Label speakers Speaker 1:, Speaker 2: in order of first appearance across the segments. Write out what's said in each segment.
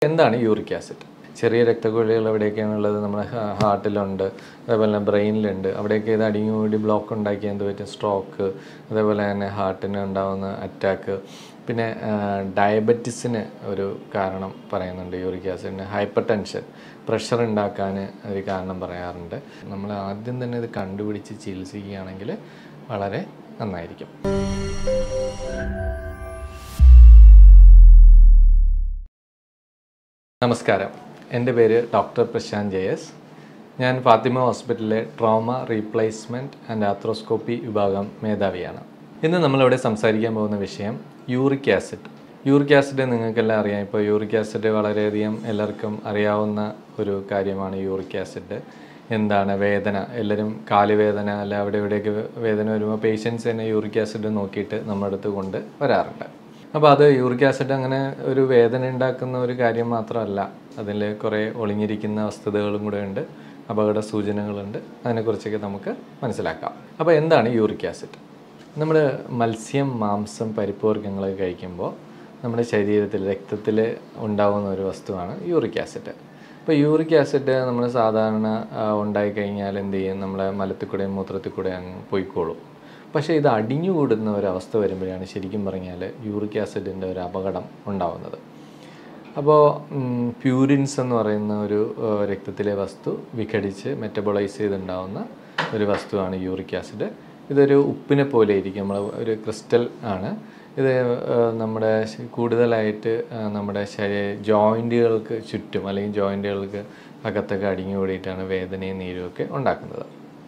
Speaker 1: എന്താണ് uric acid ചെറിയ രക്തക്കുഴലുകൾ എവിടെയൊക്കെയാണ് ഉള്ളത് നമ്മുടെ ഹാ- ഹാർട്ടിലുണ്ട് അതേപോലെ തന്നെ ബ്രെയിനിലുണ്ട് അവിടെയൊക്കെ ഇത് അടിഞ്ഞുകൂടി ബ്ലോക്ക് ഉണ്ടാക്കി എന്ത് പറ്റും സ്ട്രോക്ക് അതേപോലെ തന്നെ ഹാർട്ടിന് ഉണ്ടാകുന്ന അറ്റാക്ക് പിന്നെ ഡയബറ്റിസിന് ഒരു കാരണം പറയുന്നുണ്ട് യൂറിക് ആസിഡിന് ഹൈപ്പർ ടെൻഷൻ പ്രഷർ ഉണ്ടാക്കാൻ ഒരു കാരണം പറയാറുണ്ട് നമ്മൾ ആദ്യം തന്നെ ഇത് കണ്ടുപിടിച്ച് ചികിത്സിക്കുകയാണെങ്കിൽ വളരെ നന്നായിരിക്കും നമസ്കാരം എൻ്റെ പേര് ഡോക്ടർ പ്രശാന്ത് ജെ എസ് ഞാൻ ഫാത്തിമ ഹോസ്പിറ്റലിലെ ട്രോമ റീപ്ലേസ്മെൻറ്റ് ആൻഡ് ആത്രോസ്കോപ്പി വിഭാഗം മേധാവിയാണ് ഇന്ന് നമ്മളിവിടെ സംസാരിക്കാൻ പോകുന്ന വിഷയം യൂറിക് ആസിഡ് യൂറിക് ആസിഡ് നിങ്ങൾക്കെല്ലാം അറിയാം ഇപ്പോൾ യൂറിക് ആസിഡ് വളരെയധികം എല്ലാവർക്കും അറിയാവുന്ന ഒരു കാര്യമാണ് യൂറിക് ആസിഡ് എന്താണ് വേദന എല്ലാവരും കാലുവേദന അല്ല അവിടെ ഇവിടെയൊക്കെ വേദന വരുമ്പോൾ പേഷ്യൻസ് തന്നെ യൂറിക് ആസിഡ് നോക്കിയിട്ട് നമ്മുടെ അടുത്ത് കൊണ്ട് വരാറുണ്ട് അപ്പോൾ അത് യൂറിക് ആസിഡ് അങ്ങനെ ഒരു വേദന ഉണ്ടാക്കുന്ന ഒരു കാര്യം മാത്രമല്ല അതിൽ കുറേ ഒളിഞ്ഞിരിക്കുന്ന വസ്തുതകളും കൂടെ ഉണ്ട് അപകട സൂചനകളുണ്ട് അതിനെക്കുറിച്ചൊക്കെ നമുക്ക് മനസ്സിലാക്കാം അപ്പോൾ എന്താണ് യൂറിക് ആസിഡ് നമ്മൾ മത്സ്യം മാംസം പരിപ്പ് വർഗ്ഗങ്ങളൊക്കെ കഴിക്കുമ്പോൾ നമ്മുടെ ശരീരത്തിൽ രക്തത്തിൽ ഉണ്ടാകുന്ന ഒരു വസ്തുവാണ് യൂറിക് ആസിഡ് ഇപ്പോൾ യൂറിക് ആസിഡ് നമ്മൾ സാധാരണ ആ, ഉണ്ടായിക്കഴിഞ്ഞാൽ എന്ത് ചെയ്യും നമ്മളെ മലത്തിൽ കൂടെയും മൂത്രത്തിൽ കൂടെയും അങ്ങ് പോയിക്കോളും പക്ഷേ ഇത് അടിഞ്ഞുകൂടുന്ന ഒരവസ്ഥ വരുമ്പോഴാണ് ശരിക്കും പറഞ്ഞാൽ യൂറിക് ആസിഡിൻ്റെ ഒരു അപകടം ഉണ്ടാവുന്നത് അപ്പോൾ പ്യൂരിൻസ് എന്ന് പറയുന്ന ഒരു ആ, രക്തത്തിലെ വസ്തു വിഘടിച്ച് മെറ്റബോളൈസ് ചെയ്തുണ്ടാവുന്ന ഒരു വസ്തുവാണ് യൂറിക് ആസിഡ് ഇതൊരു ഉപ്പിനെ പോലെ ഇരിക്കും നമ്മൾ ഒരു ക്രിസ്റ്റൽ ആണ് ഇത് ആ, നമ്മുടെ ശ- കൂടുതലായിട്ട് ആ, നമ്മുടെ ശരീര ജോയിൻറ്റുകൾക്ക് ചുറ്റും അല്ലെങ്കിൽ ജോയിൻറ്റുകൾക്ക് അകത്തൊക്കെ അടിഞ്ഞു കൂടിയിട്ടാണ് വേദനയും നീരും ഒക്കെ ഉണ്ടാക്കുന്നത്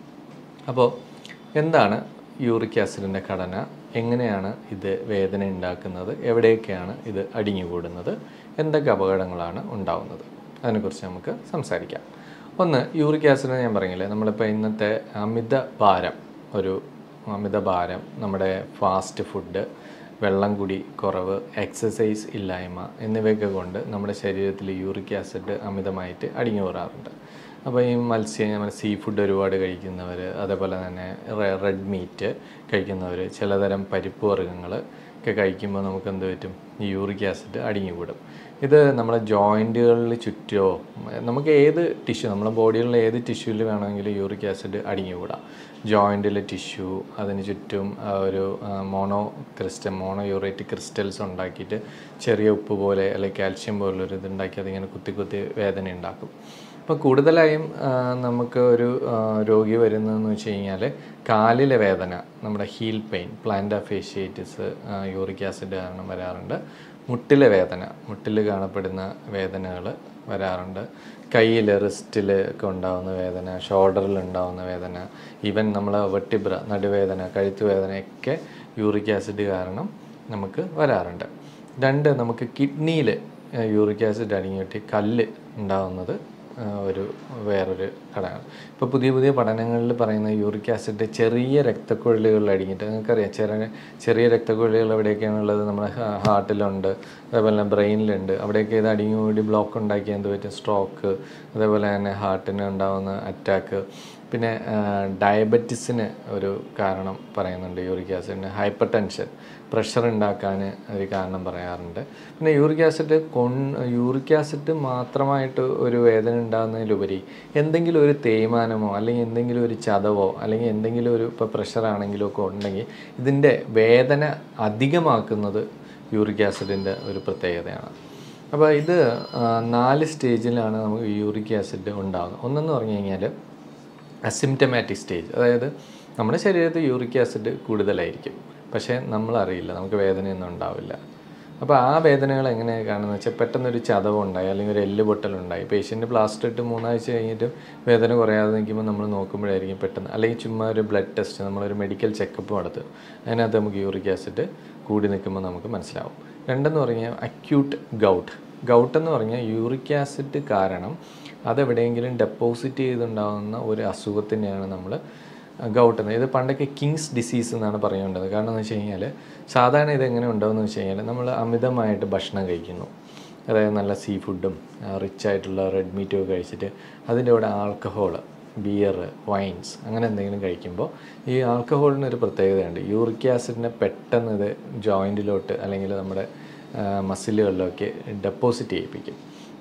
Speaker 1: അപ്പോൾ എന്താണ് യൂറിക് ആസിഡിൻ്റെ ഘടന എങ്ങനെയാണ് ഇത് വേദന ഉണ്ടാക്കുന്നത് എവിടെയൊക്കെയാണ് ഇത് അടിഞ്ഞുകൂടുന്നത് എന്തൊക്കെ അപകടങ്ങളാണ് ഉണ്ടാവുന്നത് അതിനെക്കുറിച്ച് നമുക്ക് സംസാരിക്കാം ഒന്ന് യൂറിക് ആസിഡ് ഞാൻ പറഞ്ഞില്ലേ നമ്മളിപ്പോൾ ഇന്നത്തെ അമിത ഭാരം ഒരു അമിത ഭാരം നമ്മുടെ ഫാസ്റ്റ് ഫുഡ് വെള്ളം കുടി കുറവ് എക്സസൈസ് ഇല്ലായ്മ എന്നിവയൊക്കെ കൊണ്ട് നമ്മുടെ ശരീരത്തിൽ യൂറിക് ആസിഡ് അമിതമായിട്ട് അടിഞ്ഞു കൂറാറുണ്ട് അപ്പോൾ ഈ മത്സ്യം നമ്മൾ സീ ഫുഡ് ഒരുപാട് കഴിക്കുന്നവർ അതേപോലെ തന്നെ റെഡ് മീറ്റ് കഴിക്കുന്നവർ ചിലതരം പരിപ്പ് വർഗ്ഗങ്ങൾ ഒക്കെ കഴിക്കുമ്പോൾ നമുക്ക് എന്ത് പറ്റും ഈ യൂറിക് ആസിഡ് അടിഞ്ഞുകൂടും ഇത് നമ്മളെ ജോയിൻറ്റുകളിൽ ചുറ്റോ നമുക്ക് ഏത് ടിഷ്യൂ നമ്മുടെ ബോഡിയിലുള്ള ഏത് ടിഷ്യൂവിൽ വേണമെങ്കിലും യൂറിക് ആസിഡ് അടിഞ്ഞുകൂടാം ജോയിൻറ്റിലെ ടിഷ്യൂ അതിന് ചുറ്റും ആ, ഒരു mono crystal mono urate crystals ഉണ്ടാക്കിയിട്ട് ചെറിയ ഉപ്പ് പോലെ അല്ലെങ്കിൽ കാൽഷ്യം പോലുള്ളൊരു ഇതുണ്ടാക്കി അതിങ്ങനെ കുത്തി കുത്തി വേദന ഉണ്ടാക്കും അപ്പോൾ കൂടുതലായും ആ, നമുക്ക് ഒരു ആ, രോഗി വരുന്നതെന്ന് വെച്ച് കഴിഞ്ഞാൽ കാലിലെ വേദന നമ്മുടെ heel pain plantar fasciitis uric acid കാരണം വരാറുണ്ട് മുട്ടിലെ വേദന മുട്ടിൽ കാണപ്പെടുന്ന വേദനകൾ വരാറുണ്ട് കയ്യിൽ റിസ്റ്റിൽ ഒക്കെ ഉണ്ടാകുന്ന വേദന ഷോൾഡറിൽ ഉണ്ടാകുന്ന വേദന ഈവൻ നമ്മൾ വെട്ടിബ്ര നടുവേദന കഴുത്ത് വേദനയൊക്കെ യൂറിക് ആസിഡ് കാരണം നമുക്ക് വരാറുണ്ട് രണ്ട് നമുക്ക് കിഡ്നിയിൽ യൂറിക് ആസിഡ് അടിഞ്ഞിട്ട് കല്ല് ഉണ്ടാകുന്നത് ആ, ഒരു വേറൊരു ഘടകമാണ് ഇപ്പോൾ പുതിയ പുതിയ പഠനങ്ങളിൽ പറയുന്ന യൂറിക് ആസിഡ് ചെറിയ രക്തക്കുഴലുകളിൽ അടിഞ്ഞിട്ട് നിങ്ങൾക്കറിയാം ചെറിയ ചെറിയ രക്തക്കുഴലുകൾ എവിടെയൊക്കെയാണ് ഉള്ളത് നമ്മുടെ ഹാ- ഹാർട്ടിലുണ്ട് അതേപോലെ തന്നെ ബ്രെയിനിലുണ്ട് അവിടെയൊക്കെ ഇത് അടിഞ്ഞുകൂടി ബ്ലോക്ക് ഉണ്ടാക്കി എന്ത് പറ്റും സ്ട്രോക്ക് അതേപോലെ തന്നെ ഹാർട്ടിന് ഉണ്ടാകുന്ന അറ്റാക്ക് പിന്നെ ഡയബറ്റിസിന് ഒരു കാരണം പറയുന്നുണ്ട് യൂറിക് ആസിഡിന് ഹൈപ്പർ ടെൻഷൻ പ്രഷർ ഉണ്ടാക്കാൻ ഒരു കാരണം പറയാറുണ്ട് പിന്നെ യൂറിക് ആസിഡ് കൊൺ യൂറിക് ആസിഡ് മാത്രമായിട്ട് ഒരു വേദന ഉണ്ടാകുന്നതിലുപരി എന്തെങ്കിലും ഒരു തേയ്മാനമോ അല്ലെങ്കിൽ എന്തെങ്കിലും ഒരു ചതവോ അല്ലെങ്കിൽ എന്തെങ്കിലും ഒരു ഇപ്പോൾ പ്രഷർ ആണെങ്കിലും ഒക്കെ ഉണ്ടെങ്കിൽ ഇതിൻ്റെ വേദന അധികമാക്കുന്നത് യൂറിക് ആസിഡിൻ്റെ ഒരു പ്രത്യേകതയാണ് അപ്പോൾ ഇത് ആ, നാല് സ്റ്റേജിലാണ് നമുക്ക് യൂറിക് ആസിഡ് ഉണ്ടാകുന്നത് ഒന്നെന്ന് പറഞ്ഞു കഴിഞ്ഞാൽ അസിംറ്റമാറ്റിക് സ്റ്റേജ് അതായത് നമ്മുടെ ശരീരത്തിൽ യൂറിക് ആസിഡ് കൂടുതലായിരിക്കും പക്ഷേ നമ്മളറിയില്ല നമുക്ക് വേദനയൊന്നും ഉണ്ടാവില്ല അപ്പോൾ ആ വേദനകൾ എങ്ങനെയാണ് കാണുന്നത് വെച്ചാൽ പെട്ടെന്നൊരു ചതവ് ഉണ്ടായി അല്ലെങ്കിൽ ഒരു എല്ല് പൊട്ടലുണ്ടായി പേഷ്യൻ്റ് പ്ലാസ്റ്റർ ഇട്ട് മൂന്നാഴ്ച കഴിഞ്ഞിട്ടും വേദന കുറയാതെ നിൽക്കുമ്പോൾ നമ്മൾ നോക്കുമ്പോഴായിരിക്കും പെട്ടെന്ന് അല്ലെങ്കിൽ ചുമ്മാ ഒരു ബ്ലഡ് ടെസ്റ്റ് നമ്മളൊരു മെഡിക്കൽ ചെക്കപ്പ് നടത്തും അതിനകത്ത് നമുക്ക് യൂറിക് ആസിഡ് കൂടി നിൽക്കുമ്പോൾ നമുക്ക് മനസ്സിലാവും രണ്ടെന്ന് പറഞ്ഞാൽ അക്യൂട്ട് ഗൗട്ട് ഗൗട്ട് എന്ന് പറഞ്ഞാൽ യൂറിക് ആസിഡ് കാരണം അതെവിടെയെങ്കിലും ഡെപ്പോസിറ്റ് ചെയ്തുണ്ടാകുന്ന ഒരു അസുഖത്തിനെയാണ് നമ്മൾ ഗൗട്ട് എന്ന് ഇത് പണ്ടൊക്കെ കിങ്സ് ഡിസീസ് എന്നാണ് പറയുന്നത് കാരണം എന്ന് വെച്ച് കഴിഞ്ഞാൽ സാധാരണ ഇത് എങ്ങനെ ഉണ്ടാവുമെന്ന് വെച്ച് കഴിഞ്ഞാൽ നമ്മൾ അമിതമായിട്ട് ഭക്ഷണം കഴിക്കുന്നു അതായത് നല്ല സീ ഫുഡും റിച്ച് ആയിട്ടുള്ള റെഡ് മീറ്റും ഒക്കെ കഴിച്ചിട്ട് അതിൻ്റെ കൂടെ ആൽക്കഹോൾ ബിയർ വൈൻസ് അങ്ങനെ എന്തെങ്കിലും കഴിക്കുമ്പോൾ ഈ ആൽക്കഹോളിന് ഒരു പ്രത്യേകതയുണ്ട് യൂറിക് ആസിഡിനെ പെട്ടെന്ന് ഇത് ജോയിൻറ്റിലോട്ട് അല്ലെങ്കിൽ നമ്മുടെ മസിലുകളിലൊക്കെ ഡെപ്പോസിറ്റ് ചെയ്യിപ്പിക്കും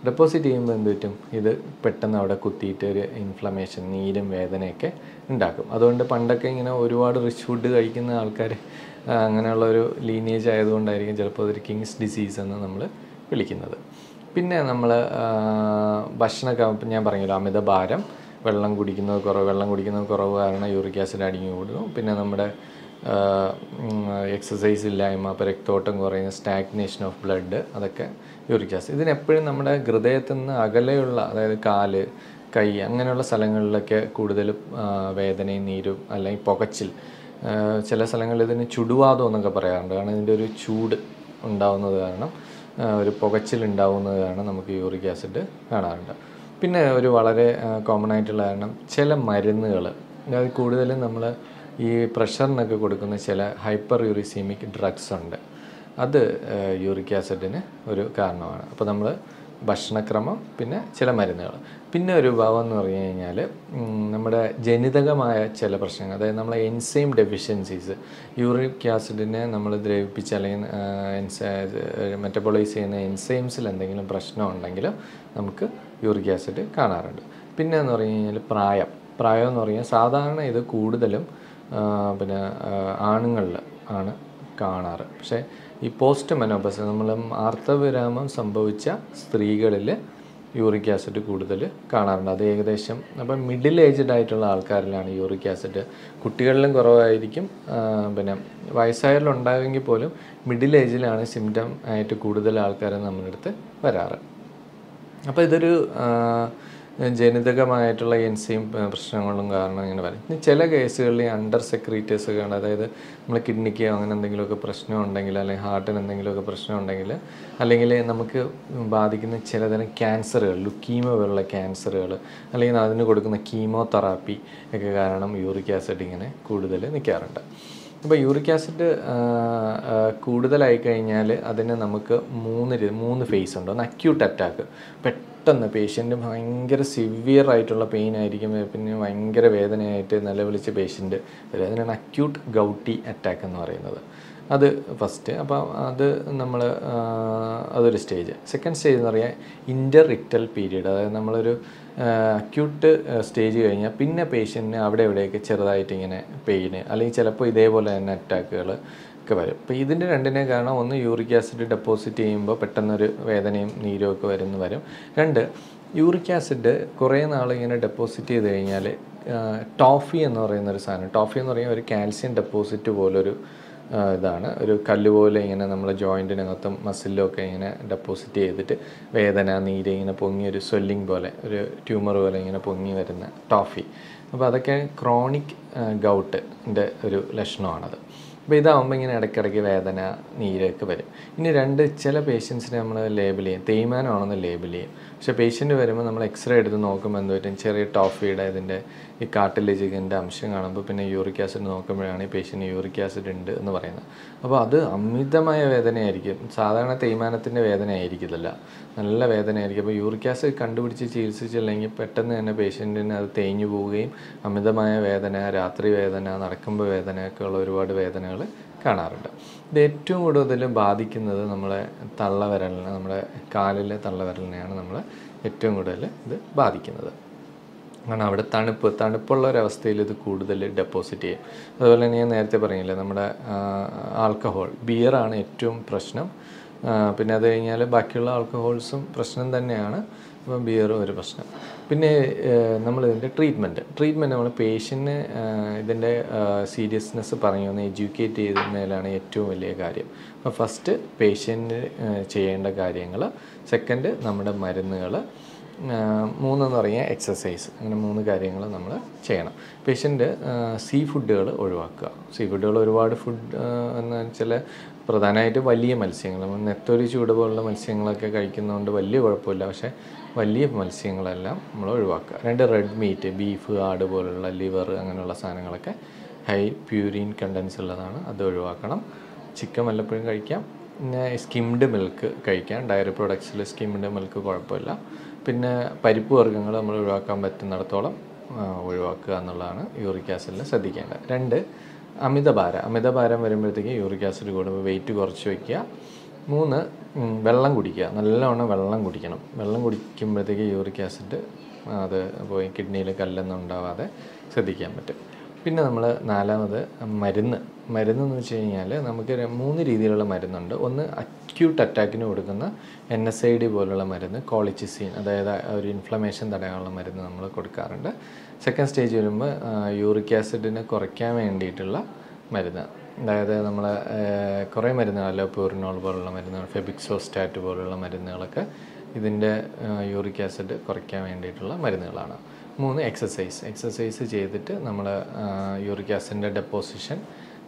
Speaker 1: ഡെപ്പോസിറ്റ് ചെയ്യുമ്പോൾ എന്ത് പറ്റും ഇത് പെട്ടെന്ന് അവിടെ കുത്തിയിട്ട് ഒരു ഇൻഫ്ലമേഷൻ നീരും വേദനയൊക്കെ ഉണ്ടാക്കും അതുകൊണ്ട് പണ്ടൊക്കെ ഇങ്ങനെ ഒരുപാട് റിച്ച് ഫുഡ് കഴിക്കുന്ന ആൾക്കാർ അങ്ങനെയുള്ള ഒരു ലീനേജ് ആയതുകൊണ്ടായിരിക്കും ചിലപ്പോൾ അതൊരു കിങ്സ് ഡിസീസ് എന്ന് നമ്മൾ വിളിക്കുന്നത് പിന്നെ നമ്മൾ ഭക്ഷണമൊക്കെ ഇപ്പം ഞാൻ പറഞ്ഞല്ലോ അമിത ഭാരം വെള്ളം കുടിക്കുന്നത് കുറവ് വെള്ളം കുടിക്കുന്നത് കുറവ് കാരണം യൂറിക് ആസിഡ് അടിഞ്ഞു കൂടും പിന്നെ നമ്മുടെ എക്സസൈസ് ഇല്ലായ്മ അപ്പോൾ രക്തോട്ടം കുറയുന്ന സ്റ്റാഗ്നേഷൻ ഓഫ് ബ്ലഡ് അതൊക്കെ യൂറിക് ആസിഡ് ഇതിനെപ്പോഴും നമ്മുടെ ഹൃദയത്തിൽ നിന്ന് അകലെയുള്ള അതായത് കാല് കൈ അങ്ങനെയുള്ള സ്ഥലങ്ങളിലൊക്കെ കൂടുതൽ വേദനയും നീരും അല്ലെങ്കിൽ പുകച്ചിൽ ആ, ചില സ്ഥലങ്ങളിൽ ഇതിന് ചുടുവാദം എന്നൊക്കെ പറയാറുണ്ട് കാരണം ഇതിൻ്റെ ഒരു ചൂട് ഉണ്ടാവുന്നത് കാരണം ആ, ഒരു പുകച്ചിൽ ഉണ്ടാവുന്നത് കാരണം നമുക്ക് യൂറിക് ആസിഡ് കാണാറുണ്ട് പിന്നെ ഒരു വളരെ കോമൺ ആയിട്ടുള്ള കാരണം ചില മരുന്നുകൾ അതായത് കൂടുതലും നമ്മൾ ഈ പ്രഷറിനൊക്കെ കൊടുക്കുന്ന ചില ഹൈപ്പർ യൂറിസീമിക് ഡ്രഗ്സ് ഉണ്ട് അത് യൂറിക് ആസിഡിന് ഒരു കാരണമാണ് അപ്പോൾ നമ്മൾ ഭക്ഷണക്രമം പിന്നെ ചില മരുന്നുകൾ പിന്നെ ഒരു ഭാവം എന്ന് പറഞ്ഞു കഴിഞ്ഞാൽ ഉം, നമ്മുടെ ജനിതകമായ ചില പ്രശ്നങ്ങൾ അതായത് നമ്മളെ എൻസൈം ഡെഫിഷ്യൻസീസ് യൂറിക് ആസിഡിനെ നമ്മൾ ദ്രവിപ്പിച്ച് അല്ലെങ്കിൽ മെറ്റബോളൈസ് ചെയ്യുന്ന എൻസൈംസിൽ എന്തെങ്കിലും പ്രശ്നം ഉണ്ടെങ്കിൽ നമുക്ക് യൂറിക് ആസിഡ് കാണാറുണ്ട് പിന്നെ എന്ന് പറഞ്ഞു കഴിഞ്ഞാൽ പ്രായം പ്രായം എന്ന് പറഞ്ഞാൽ സാധാരണ ഇത് കൂടുതലും ആ, പിന്നെ ആണുങ്ങളിൽ ആണ് കാണാറ് പക്ഷേ ഈ പോസ്റ്റ് മെനോപ്പസ് നമ്മൾ ആർത്തവിരാമം സംഭവിച്ച സ്ത്രീകളിൽ യൂറിക് ആസിഡ് കൂടുതൽ കാണാറുണ്ട് അത് ഏകദേശം അപ്പം മിഡിൽ ഏജ്ഡ് ആയിട്ടുള്ള ആൾക്കാരിലാണ് യൂറിക് ആസിഡ് കുട്ടികളിലും കുറവായിരിക്കും ആ, പിന്നെ വയസ്സായാലും ഉണ്ടാകുമെങ്കിൽ പോലും മിഡിൽ ഏജിലാണ് സിംറ്റം ആയിട്ട് കൂടുതൽ ആൾക്കാർ നമ്മുടെ അടുത്ത് വരാറ് അപ്പോൾ ഇതൊരു ആ, ജനിതകമായിട്ടുള്ള എൻസൈം പ്രശ്നങ്ങളും കാരണം ഇങ്ങനെ വരും ഇനി ചില കേസുകളിൽ ഈ അണ്ടർ സെക്രീറ്റേഴ്സ് ഒക്കെ ഉണ്ട് അതായത് നമ്മൾ കിഡ്നിക്ക് അങ്ങനെ എന്തെങ്കിലുമൊക്കെ പ്രശ്നം ഉണ്ടെങ്കിൽ അല്ലെങ്കിൽ ഹാർട്ടിന് എന്തെങ്കിലുമൊക്കെ പ്രശ്നം ഉണ്ടെങ്കിൽ അല്ലെങ്കിൽ നമുക്ക് ബാധിക്കുന്ന ചിലതരം ക്യാൻസറുകൾ ലുക്കീമ പോലുള്ള ക്യാൻസറുകൾ അല്ലെങ്കിൽ അതിന് കൊടുക്കുന്ന കീമോതെറാപ്പി ഒക്കെ കാരണം യൂറിക് ആസിഡ് ഇങ്ങനെ കൂടുതൽ നിൽക്കാറുണ്ട് അപ്പോൾ യൂറിക് ആസിഡ് കൂടുതലായി കഴിഞ്ഞാൽ അതിന് നമുക്ക് മൂന്ന് രീതി മൂന്ന് ഫേസ് ഉണ്ട് ഒന്ന് അക്യൂട്ട് അറ്റാക്ക് പെട്ടെന്ന് പേഷ്യൻ്റ് ഭയങ്കര സിവിയർ ആയിട്ടുള്ള പെയിൻ ആയിരിക്കും പിന്നെ ഭയങ്കര വേദനയായിട്ട് നിലവിളിച്ച പേഷ്യൻ്റ് വരും അതിനാണ് അക്യൂട്ട് ഗൗട്ടി അറ്റാക്ക് എന്ന് പറയുന്നത് അത് ഫസ്റ്റ് അപ്പോൾ അത് നമ്മൾ അതൊരു സ്റ്റേജ് സെക്കൻഡ് സ്റ്റേജ് എന്ന് പറയാൻ ഇൻ്റർ റിക്റ്റൽ പീരീഡ് അതായത് നമ്മളൊരു അക്യൂട്ട് സ്റ്റേജ് കഴിഞ്ഞാൽ പിന്നെ പേഷ്യൻറ്റിന് അവിടെ എവിടെയൊക്കെ ചെറുതായിട്ട് ഇങ്ങനെ പെയിന് അല്ലെങ്കിൽ ചിലപ്പോൾ ഇതേപോലെ തന്നെ അറ്റാക്കുകൾ ഒക്കെ വരും അപ്പോൾ ഇതിൻ്റെ രണ്ടിനെ കാരണം ഒന്ന് യൂറിക് ആസിഡ് ഡെപ്പോസിറ്റ് ചെയ്യുമ്പോൾ പെട്ടെന്നൊരു വേദനയും നീരും ഒക്കെ വരുന്നു വരും രണ്ട് യൂറിക് ആസിഡ് കുറേ നാൾ ഇങ്ങനെ ഡെപ്പോസിറ്റ് ചെയ്ത് കഴിഞ്ഞാൽ ടോഫി എന്ന് പറയുന്ന ഒരു സാധനം ടോഫി എന്ന് പറയുന്ന ഒരു കാൽസ്യം ഡെപ്പോസിറ്റ് പോലൊരു ആ, ഇതാണ് ഒരു കല്ല് പോലെ ഇങ്ങനെ നമ്മളെ ജോയിൻറ്റിനകത്തും മസിലിലും ഒക്കെ ഇങ്ങനെ ഡെപ്പോസിറ്റ് ചെയ്തിട്ട് വേദന നീര് ഇങ്ങനെ പൊങ്ങി ഒരു സ്വെല്ലിംഗ് പോലെ ഒരു ട്യൂമർ പോലെ ഇങ്ങനെ പൊങ്ങി വരുന്ന ടോഫി അപ്പോൾ അതൊക്കെ ക്രോണിക് ഗൗട്ടിൻ്റെ ഒരു ലക്ഷണമാണത് അപ്പോൾ ഇതാവുമ്പോൾ ഇങ്ങനെ ഇടയ്ക്കിടയ്ക്ക് വേദന നീരൊക്കെ വരും ഇനി രണ്ട് ചില പേഷ്യൻസിനെ നമ്മൾ ലേബിൾ ചെയ്യും തേയ്മാനമാണെന്ന് ലേബിൾ ചെയ്യും പക്ഷേ പേഷ്യൻ്റ് വരുമ്പോൾ നമ്മൾ എക്സ്റേ എടുത്ത് നോക്കുമ്പോൾ എന്ത് പറ്റും ചെറിയ ടോഫിയുടെ ഇതിൻ്റെ ഈ കാട്ടിലേജിൻ്റെ അംശം കാണുമ്പോൾ പിന്നെ യൂറിക് ആസിഡ് നോക്കുമ്പോഴാണ് ഈ പേഷ്യൻ്റ് യൂറിക് ആസിഡ് ഉണ്ട് എന്ന് പറയുന്നത് അപ്പോൾ അത് അമിതമായ വേദനയായിരിക്കും സാധാരണ തേയ്മാനത്തിൻ്റെ വേദന ആയിരിക്കത്തില്ല നല്ല വേദനയായിരിക്കും അപ്പോൾ യൂറിക് ആസിഡ് കണ്ടുപിടിച്ച് ചികിത്സിച്ചില്ലെങ്കിൽ പെട്ടെന്ന് തന്നെ പേഷ്യൻറ്റിന് അത് തേഞ്ഞു പോവുകയും അമിതമായ വേദന രാത്രി വേദന നടക്കുമ്പോൾ വേദന ഒക്കെ ഉള്ള ഒരുപാട് വേദനകൾ കാണാറുണ്ട് ഇത് ഏറ്റവും കൂടുതൽ ബാധിക്കുന്നത് നമ്മളെ തള്ളവിരലിനെ നമ്മുടെ കാലിലെ തള്ളവിരലിനെയാണ് നമ്മൾ ഏറ്റവും കൂടുതൽ ഇത് ബാധിക്കുന്നത് കാരണം അവിടെ തണുപ്പ് തണുപ്പുള്ള ഒരവസ്ഥയിൽ ഇത് കൂടുതൽ ഡെപ്പോസിറ്റ് ചെയ്യും അതുപോലെ തന്നെ ഞാൻ നേരത്തെ പറഞ്ഞില്ലേ നമ്മുടെ ആൽക്കഹോൾ ബിയറാണ് ഏറ്റവും പ്രശ്നം ആ, പിന്നെ അത് കഴിഞ്ഞാൽ ബാക്കിയുള്ള ആൽക്കഹോൾസും പ്രശ്നം തന്നെയാണ് അപ്പം ബിയറും ഒരു പ്രശ്നം പിന്നെ നമ്മൾ ഇതിൻ്റെ ട്രീറ്റ്മെൻറ്റ് ട്രീറ്റ്മെൻറ്റ് നമ്മൾ പേഷ്യൻറ്റിന് ഇതിൻ്റെ സീരിയസ്നെസ് പറഞ്ഞു ഒന്ന് എഡ്യൂക്കേറ്റ് ചെയ്യുന്നതിലാണ് ഏറ്റവും വലിയ കാര്യം അപ്പോൾ ഫസ്റ്റ് പേഷ്യൻ്റ് ചെയ്യേണ്ട കാര്യങ്ങൾ സെക്കൻഡ് നമ്മുടെ മരുന്നുകൾ മൂന്നെന്ന് പറഞ്ഞാൽ എക്സസൈസ് അങ്ങനെ മൂന്ന് കാര്യങ്ങൾ നമ്മൾ ചെയ്യണം പേഷ്യൻ്റ് സീ ഫുഡുകൾ ഒഴിവാക്കുക സീ ഫുഡുകൾ ഒരുപാട് ഫുഡ് എന്ന് വെച്ചാൽ പ്രധാനമായിട്ട് വലിയ മത്സ്യങ്ങൾ നമ്മൾ നെത്തൊലി ചൂട് പോലുള്ള മത്സ്യങ്ങളൊക്കെ കഴിക്കുന്നതുകൊണ്ട് വലിയ കുഴപ്പമില്ല പക്ഷേ വലിയ മത്സ്യങ്ങളെല്ലാം നമ്മൾ ഒഴിവാക്കുക രണ്ട് റെഡ് മീറ്റ് ബീഫ് ആട് പോലുള്ള ലിവർ അങ്ങനെയുള്ള സാധനങ്ങളൊക്കെ ഹൈ പ്യൂരിൻ കണ്ടൻസ് ഉള്ളതാണ് അത് ഒഴിവാക്കണം ചിക്കൻ വല്ലപ്പോഴും കഴിക്കാം പിന്നെ സ്കിംഡ് മിൽക്ക് കഴിക്കാം ഡയറി പ്രൊഡക്ട്സിൽ സ്കിംഡ് മിൽക്ക് കുഴപ്പമില്ല പിന്നെ പരിപ്പ് വർഗ്ഗങ്ങൾ നമ്മൾ ഒഴിവാക്കാൻ പറ്റുന്നിടത്തോളം ആ, ഒഴിവാക്കുക എന്നുള്ളതാണ് യൂറിക് ആസിഡിൽ ശ്രദ്ധിക്കേണ്ടത് രണ്ട് അമിതഭാരം അമിതഭാരം വരുമ്പോഴത്തേക്ക് യൂറിക് ആസിഡ് കൂടുമ്പോൾ വെയിറ്റ് കുറച്ച് വയ്ക്കുക മൂന്ന് ഉം, വെള്ളം കുടിക്കുക നല്ലവണ്ണം വെള്ളം കുടിക്കണം വെള്ളം കുടിക്കുമ്പോഴത്തേക്ക് യൂറിക് ആസിഡ് അത് പോയി കിഡ്നിയിൽ കല്ലൊന്നും ഉണ്ടാവാതെ ശ്രദ്ധിക്കാൻ പറ്റും പിന്നെ നമ്മൾ നാലാമത് മരുന്ന് മരുന്ന് എന്ന് വെച്ച് കഴിഞ്ഞാൽ നമുക്ക് ര- മൂന്ന് രീതിയിലുള്ള മരുന്നുണ്ട് ഒന്ന് അക്യൂട്ട് അറ്റാക്കിന് കൊടുക്കുന്ന എൻ എസ് ഐ ഡി പോലുള്ള മരുന്ന് കോളിച്ചിസീൻ അതായത് ഒരു ഇൻഫ്ലമേഷൻ തടയാനുള്ള മരുന്ന് നമ്മൾ കൊടുക്കാറുണ്ട് സെക്കൻഡ് സ്റ്റേജ് വരുമ്പോൾ യൂറിക് ആസിഡിനെ കുറയ്ക്കാൻ വേണ്ടിയിട്ടുള്ള മരുന്ന് അതായത് നമ്മൾ കുറേ മരുന്നുകളല്ലോ പ്യൂറിനോൾ പോലുള്ള മരുന്നുകൾ ഫെബിക്സോസ്റ്റാറ്റ് പോലുള്ള മരുന്നുകളൊക്കെ ഇതിൻ്റെ യൂറിക് ആസിഡ് കുറയ്ക്കാൻ വേണ്ടിയിട്ടുള്ള മരുന്നുകളാണ് മൂന്ന് എക്സസൈസ് എക്സസൈസ് ചെയ്തിട്ട് നമ്മൾ യൂറിക് ആസിഡിൻ്റെ ഡെപ്പോസിഷൻ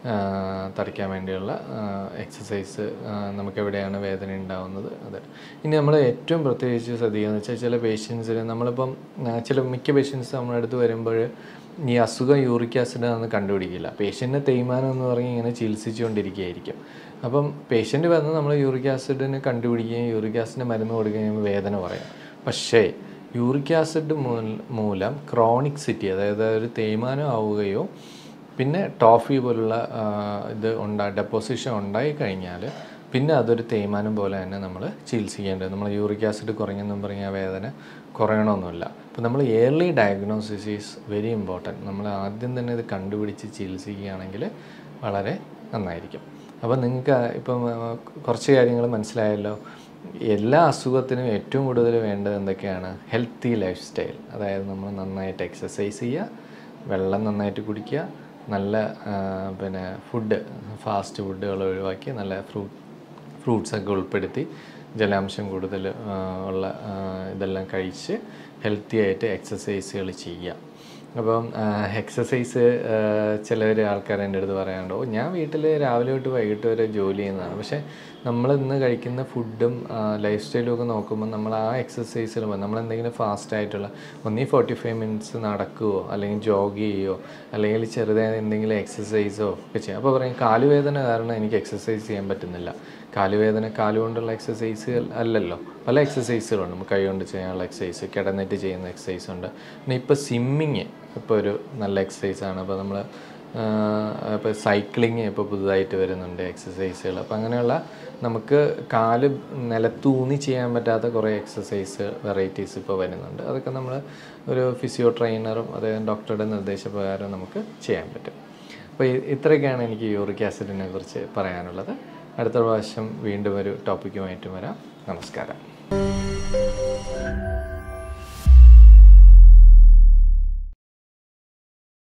Speaker 1: തടയ്ക്കാൻ വേണ്ടിയുള്ള എക്സസൈസ് നമുക്ക് എവിടെയാണ് വേദന ഉണ്ടാവുന്നത് അത് ഇനി നമ്മൾ ഏറ്റവും പ്രത്യേകിച്ച് ശ്രദ്ധിക്കുക വെച്ചാൽ ചില പേഷ്യൻസിന് നമ്മളിപ്പം ആ, ചില മിക്ക പേഷ്യൻസ് നമ്മുടെ അടുത്ത് വരുമ്പോൾ ഈ അസുഖം യൂറിക് ആസിഡ് ആണെന്ന് കണ്ടുപിടിക്കില്ല പേഷ്യൻറ്റിന് തേയ്മാനം എന്ന് പറഞ്ഞ് ഇങ്ങനെ ചികിത്സിച്ചുകൊണ്ടിരിക്കുകയായിരിക്കും അപ്പം പേഷ്യൻ്റ് വന്ന് നമ്മൾ യൂറിക് ആസിഡിനെ കണ്ടുപിടിക്കുകയും യൂറിക് ആസിഡിൻ്റെ മരുന്ന് കൊടുക്കുകയും ചെയ്യുമ്പോൾ വേദന പറയാം പക്ഷേ യൂറിക് ആസിഡ് മൂല- മൂലം ക്രോണിക് സിറ്റി അതായത് ഒരു തേയ്മാനം ആവുകയോ പിന്നെ ടോഫി പോലുള്ള ആ, ഇത് ഉണ്ടാ ഡെപ്പോസിഷൻ ഉണ്ടായി കഴിഞ്ഞാൽ പിന്നെ അതൊരു തേയ്മാനം പോലെ തന്നെ നമ്മൾ ചികിത്സിക്കേണ്ടത് നമ്മൾ യൂറിക് ആസിഡ് കുറഞ്ഞെന്നും പറഞ്ഞ ആ വേദന കുറയണമെന്നില്ല അപ്പോൾ നമ്മൾ early diagnosis is very important നമ്മൾ ആദ്യം തന്നെ ഇത് കണ്ടുപിടിച്ച് ചികിത്സിക്കുകയാണെങ്കിൽ വളരെ നന്നായിരിക്കും അപ്പോൾ നിങ്ങൾക്ക് ഇപ്പം ആ, കുറച്ച് കാര്യങ്ങൾ മനസ്സിലായല്ലോ എല്ലാ അസുഖത്തിനും ഏറ്റവും കൂടുതൽ വേണ്ടത് എന്തൊക്കെയാണ് ഹെൽത്തി ലൈഫ് സ്റ്റൈൽ അതായത് നമ്മൾ നന്നായിട്ട് എക്സസൈസ് ചെയ്യുക വെള്ളം നന്നായിട്ട് കുടിക്കുക നല്ല ആ, പിന്നെ ഫുഡ് ഫാസ്റ്റ് ഫുഡുകൾ ഒഴിവാക്കി നല്ല ഫ്രൂട്ട് ഫ്രൂട്ട്സൊക്കെ ഉൾപ്പെടുത്തി ജലാംശം കൂടുതൽ ആ, ഉള്ള ആ, ഇതെല്ലാം കഴിച്ച് ഹെൽത്തി ആയിട്ട് എക്സസൈസുകൾ ചെയ്യുക അപ്പം എക്സസൈസ് ചിലർ ആൾക്കാർ എൻ്റെ അടുത്ത് പറയാറുണ്ട് ഓ ഞാൻ വീട്ടിൽ രാവിലെ തൊട്ട് വൈകിട്ട് വരെ ജോലി ചെയ്യുന്നതാണ് പക്ഷേ നമ്മൾ ഇന്ന് കഴിക്കുന്ന ഫുഡും ലൈഫ് സ്റ്റൈലും ഒക്കെ നോക്കുമ്പോൾ നമ്മൾ ആ എക്സസൈസിൽ നമ്മൾ എന്തെങ്കിലും ഫാസ്റ്റ് ആയിട്ടുള്ള ഒന്നീ ഫോർട്ടി ഫൈവ് മിനിറ്റ്സ് നടക്കുകയോ അല്ലെങ്കിൽ ജോഗ് ചെയ്യുകയോ അല്ലെങ്കിൽ ചെറുതായി എന്തെങ്കിലും എക്സസൈസോ ഒക്കെ ചെയ്യാം അപ്പോൾ പറയും കാലുവേദന കാരണം എനിക്ക് എക്സസൈസ് ചെയ്യാൻ പറ്റുന്നില്ല കാലുവേദന കാലുകൊണ്ടുള്ള എക്സസൈസ് അല്ലല്ലോ പല എക്സസൈസുകളുണ്ട് നമുക്ക് കൈ കൊണ്ട് ചെയ്യാനുള്ള എക്സസൈസ് കിടന്നിട്ട് ചെയ്യുന്ന എക്സസൈസ് ഉണ്ട് പിന്നെ ഇപ്പോൾ സ്വിമ്മിങ് ഇപ്പോൾ ഒരു നല്ല എക്സസൈസാണ് അപ്പോൾ നമ്മൾ ഇപ്പോൾ സൈക്ലിങ് ഇപ്പോൾ പുതുതായിട്ട് വരുന്നുണ്ട് എക്സസൈസുകൾ അപ്പോൾ അങ്ങനെയുള്ള നമുക്ക് കാല് നിലത്തൂന്നി ചെയ്യാൻ പറ്റാത്ത കുറേ എക്സസൈസ് വെറൈറ്റീസ് ഇപ്പോൾ വരുന്നുണ്ട് അതൊക്കെ നമ്മൾ ഒരു ഫിസിയോ ട്രെയിനറും അതായത് ഡോക്ടറുടെ നിർദ്ദേശപ്രകാരം നമുക്ക് ചെയ്യാൻ പറ്റും അപ്പോൾ ഇ- ഇത്രയൊക്കെയാണ് എനിക്ക് യൂറിക് ആസിഡിനെ കുറിച്ച് പറയാനുള്ളത് അടുത്ത പ്രാവശ്യം വീണ്ടും ഒരു ടോപ്പിക്കുമായിട്ട് വരാം നമസ്കാരം